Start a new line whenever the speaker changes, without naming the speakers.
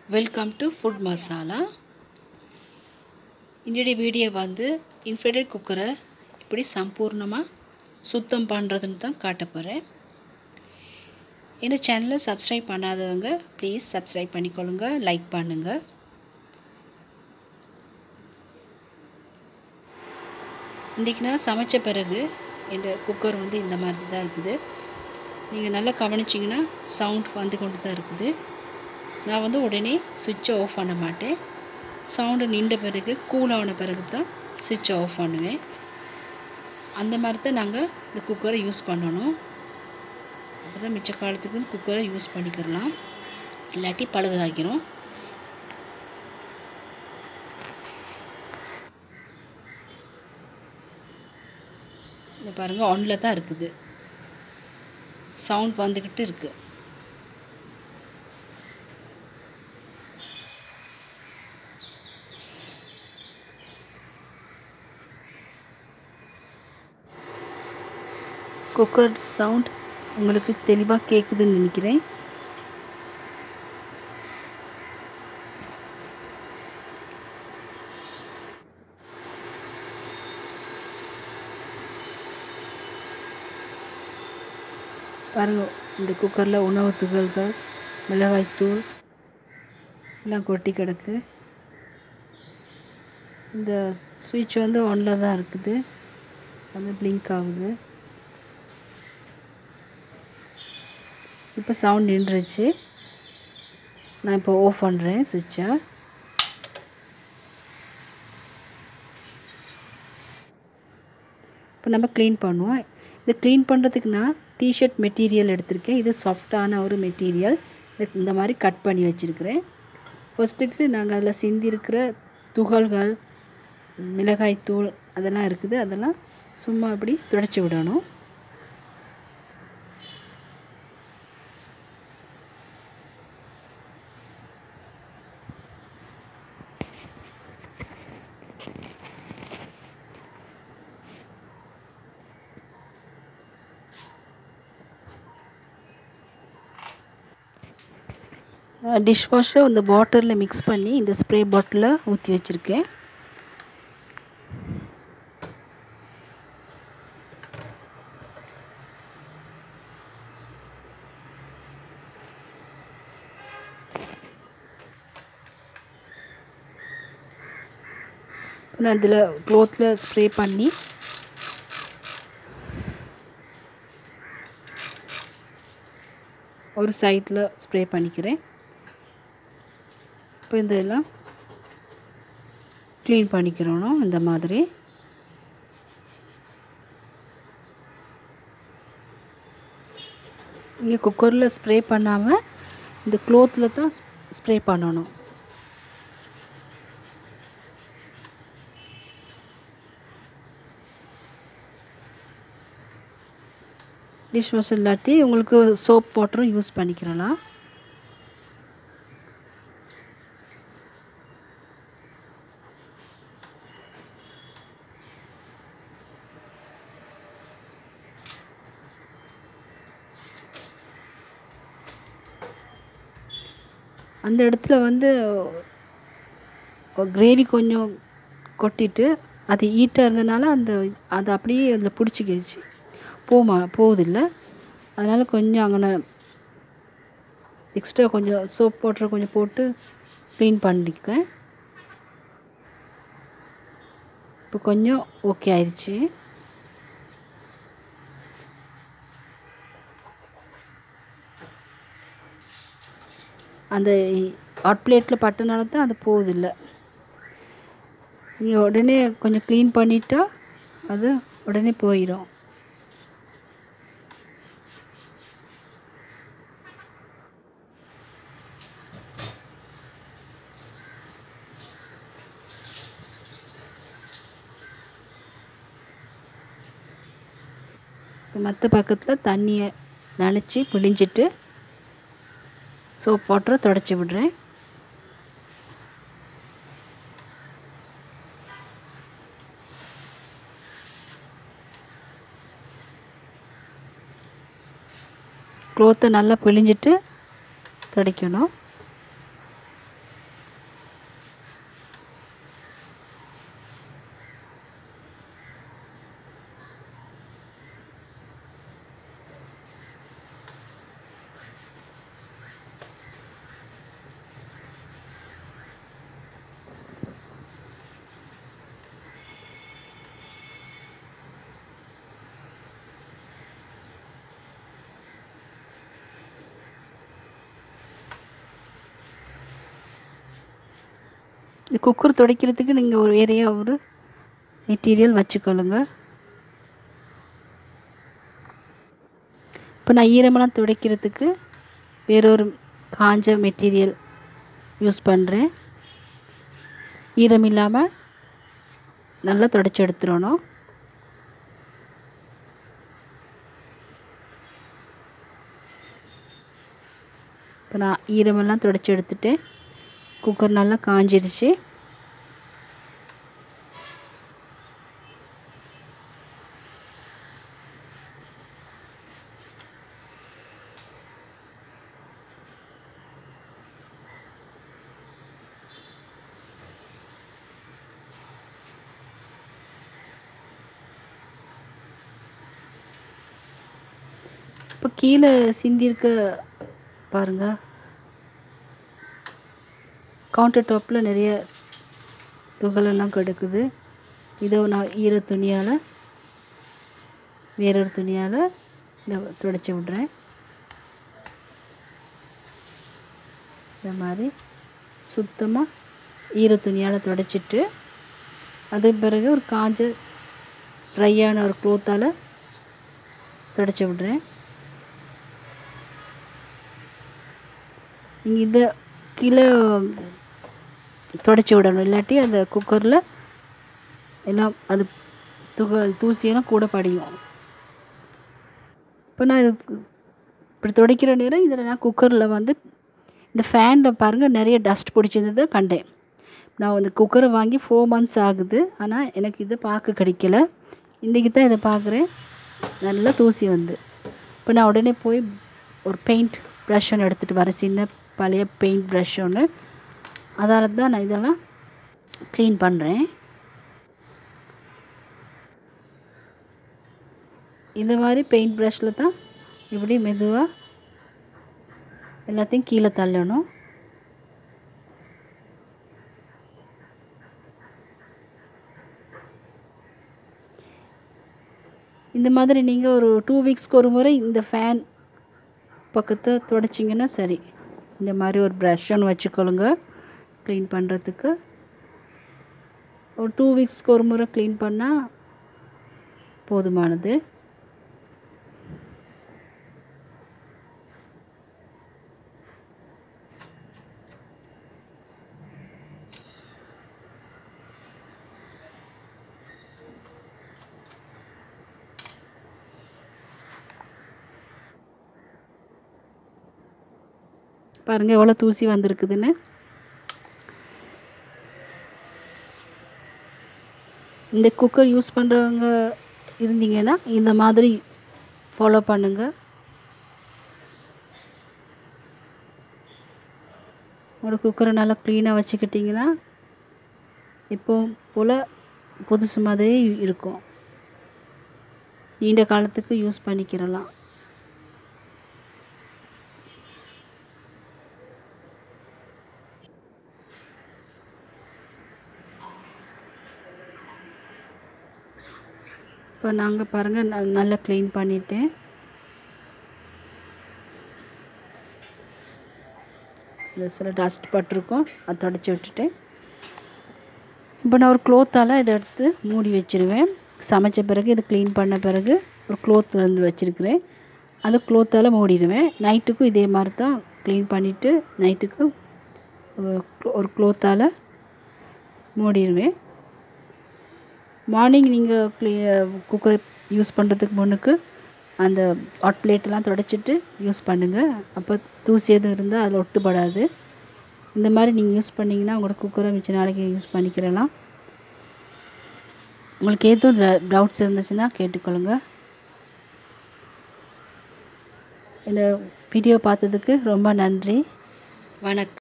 welcome to food masala இன்றைய video வந்து infinite குக்கரை எப்படி சம்பூர்ணமாக சுத்தம் பண்ணுறதுன்னு தான் காட்ட போகிறேன் இந்த சேனலை சப்ஸ்கிரைப் பண்ணாதவங்க ப்ளீஸ் சப்ஸ்கிரைப் பண்ணிக்கொள்ளுங்க லைக் பண்ணுங்கள் இன்றைக்கி நான் சமைச்ச பிறகு இந்த குக்கர் வந்து இந்த மாதிரி தான் இருக்குது நீங்கள் நல்லா கவனிச்சிங்கன்னா சவுண்ட் வந்து கொண்டு தான் இருக்குது நான் வந்து உடனே சுவிட்சை ஆஃப் பண்ண மாட்டேன் சவுண்டு நின்ற பிறகு கூல் ஆன பிறகு தான் சுவிட்சை ஆஃப் பண்ணுவேன் அந்த மாதிரி தான் நாங்கள் இந்த குக்கரை யூஸ் பண்ணணும் அப்போ தான் மிச்ச காலத்துக்கு குக்கரை யூஸ் பண்ணிக்கிறலாம் இல்லாட்டி பழுதாகிரும் இந்த பாருங்கள் ஆனில் தான் இருக்குது சவுண்ட் வந்துக்கிட்டு இருக்குது குக்கர் சவுண்ட் உங்களுக்கு தெளிவாக கேட்குதுன்னு நினைக்கிறேன் பாருங்கள் இந்த குக்கரில் உணவு துகள்கள் மிளகாய்த்தூள் எல்லாம் கொட்டி கிடக்கு இந்த சுவிட்ச் வந்து ஒன்றில் தான் இருக்குது அது பிளிங்க் ஆகுது இப்போ சவுண்ட் நின்றுச்சு நான் இப்போ ஆஃப் பண்ணுறேன் சுவிட்சை இப்போ நம்ம க்ளீன் பண்ணுவோம் இது க்ளீன் பண்ணுறதுக்கு நான் டிஷர்ட் மெட்டீரியல் எடுத்திருக்கேன் இது சாஃப்டான ஒரு மெட்டீரியல் இந்த மாதிரி கட் பண்ணி வச்சுருக்கிறேன் ஃபஸ்ட்டுக்கு நாங்கள் அதில் சிந்திருக்கிற துகள்கள் மிளகாய் தூள் அதெல்லாம் இருக்குது அதெல்லாம் சும்மா அப்படி துடைச்சி விடணும் டிஷ் வாஷை இந்த வாட்டரில் மிக்ஸ் பண்ணி இந்த ஸ்ப்ரே பாட்டிலில் ஊற்றி வச்சுருக்கேன் நான் இதில் க்ளோத்தில் ஸ்ப்ரே பண்ணி ஒரு சைடில் ஸ்ப்ரே பண்ணிக்கிறேன் இப்போ இதெல்லாம் க்ளீன் பண்ணிக்கிறணும் இந்த மாதிரி இங்கே குக்கரில் ஸ்ப்ரே பண்ணாமல் இந்த க்ளோத்தில் தான் ஸ்ப்ரே பண்ணணும் டிஷ் வாஷ் இல்லாட்டி உங்களுக்கு சோப் வாட்டரும் யூஸ் பண்ணிக்கிறலாம் அந்த இடத்துல வந்து கிரேவி கொஞ்சம் கொட்டிட்டு அது ஈட்டாக இருந்தனால அந்த அது அப்படியே அதில் பிடிச்சிக்கிடுச்சு போமா போகுதில்ல அதனால் கொஞ்சம் அங்கே எக்ஸ்ட்ரா கொஞ்சம் சோப் வாட்டர் கொஞ்சம் போட்டு க்ளீன் பண்ணிக்கேன் இப்போ கொஞ்சம் ஓகே ஆயிடுச்சு அந்த ஹாட் பிளேட்டில் பட்டனால தான் அது போகுதில்ல நீங்கள் உடனே கொஞ்சம் க்ளீன் பண்ணிட்டா அது உடனே போயிடும் மற்ற பக்கத்தில் தண்ணியை நனைச்சி பிழிஞ்சிட்டு சோப் வாட்டரை தொடச்சி விடுறேன் க்ளோத்தை நல்லா பிழிஞ்சிட்டு துடைக்கணும் இந்த குக்கர் துடைக்கிறதுக்கு நீங்கள் ஒரு வேறையாக ஒரு மெட்டீரியல் வச்சுக்கொள்ளுங்க இப்போ நான் ஈரமெல்லாம் துடைக்கிறதுக்கு வேறொரு காஞ்ச மெட்டீரியல் யூஸ் பண்ணுறேன் ஈரம் இல்லாமல் நல்லா துடைச்சி எடுத்துடணும் இப்போ நான் ஈரமெல்லாம் துடைச்சி எடுத்துட்டு குக்கர் நல்லா காஞ்சிடுச்சு இப்போ கீழே சிந்திருக்க பாருங்க கவுண்டர் டாப்பில் நிறைய துகளெல்லாம் கிடக்குது இதை நான் ஈர துணியால் வேறொரு துணியால் இதை துடைச்சி விட்றேன் இந்த மாதிரி சுத்தமாக ஈர துணியால் துடைச்சிட்டு அதுக்கு பிறகு ஒரு காஞ்ச ட்ரையான ஒரு க்ளோத்தால் துடைச்சி விட்றேன் நீங்கள் இதை கீழே துடைச்சி விடணும் இல்லாட்டி அந்த குக்கரில் எல்லாம் அது துக தூசியெல்லாம் கூட படியும் இப்போ நான் இது இப்படி துடைக்கிற நேரம் இதில் நான் குக்கரில் வந்து இந்த ஃபேனில் பாருங்கள் நிறைய டஸ்ட் பிடிச்சிருந்ததை கண்டேன் நான் வந்து குக்கரை வாங்கி ஃபோர் மந்த்ஸ் ஆகுது ஆனால் எனக்கு இது பார்க்க கிடைக்கல இன்றைக்கி தான் இதை பார்க்குறேன் நல்லா தூசி வந்து இப்போ நான் உடனே போய் ஒரு பெயிண்ட் ப்ரஷ் ஒன்று எடுத்துகிட்டு வரேன் சின்ன பழைய பெயிண்ட் ப்ரஷ் ஒன்று அதால் தான் நான் இதெல்லாம் க்ளீன் பண்ணுறேன் இந்த மாதிரி பெயிண்ட் ப்ரஷில் தான் இப்படி மெதுவாக எல்லாத்தையும் கீழே தள்ளணும் இந்த மாதிரி நீங்கள் ஒரு டூ வீக்ஸ்க்கு ஒரு முறை இந்த ஃபேன் பக்கத்தை துடைச்சிங்கன்னா சரி இந்த மாதிரி ஒரு ப்ரஷ் ஒன்று வச்சுக்கொள்ளுங்க க்ளீன் பண்ணுறதுக்கு ஒரு டூ வீக்ஸ்க்கு ஒரு முறை க்ளீன் பண்ணால் போதுமானது பாருங்கள் எவ்வளோ தூசி வந்திருக்குதுன்னு இந்த குக்கர் யூஸ் பண்ணுறவங்க இருந்தீங்கன்னா இந்த மாதிரி ஃபாலோ பண்ணுங்கள் ஒரு குக்கரை நல்லா க்ளீனாக வச்சுக்கிட்டிங்கன்னா இப்போ போல் புதுசு மாதிரியே இருக்கும் நீண்ட காலத்துக்கு யூஸ் பண்ணிக்கிறலாம் இப்போ நாங்கள் பாருங்கள் ந- நல்லா க்ளீன் பண்ணிட்டேன் இந்த சில டஸ்ட் பட்டிருக்கோம் அதை தொடச்சி விட்டுட்டேன் இப்போ நான் ஒரு க்ளோத்தால் இதை எடுத்து மூடி வச்சிருவேன் சமைச்ச பிறகு இதை க்ளீன் பண்ண பிறகு ஒரு க்ளோத் வந்து வச்சுருக்கிறேன் அந்த க்ளோத்தால் மூடிடுவேன் நைட்டுக்கும் இதே மாதிரி தான் க்ளீன் பண்ணிவிட்டு நைட்டுக்கு ஒரு க்ளோத்தால் மூடிடுவேன் மார்னிங் நீங்கள் க்ளீ குக்கரை யூஸ் பண்ணுறதுக்கு முன்னுக்கு அந்த ஹாட் பிளேட்டெல்லாம் துடைச்சிட்டு யூஸ் பண்ணுங்கள் அப்போ தூசி எதுவும் இருந்தால் அதில் ஒட்டுப்படாது இந்த மாதிரி நீங்கள் யூஸ் பண்ணிங்கன்னா உங்களோட குக்கரை மிச்ச நாளைக்கு யூஸ் பண்ணிக்கிறலாம் உங்களுக்கு எதுவும் டவுட்ஸ் இருந்துச்சுன்னா கேட்டுக்கொள்ளுங்க இந்த வீடியோ பார்த்ததுக்கு ரொம்ப நன்றி வணக்கம்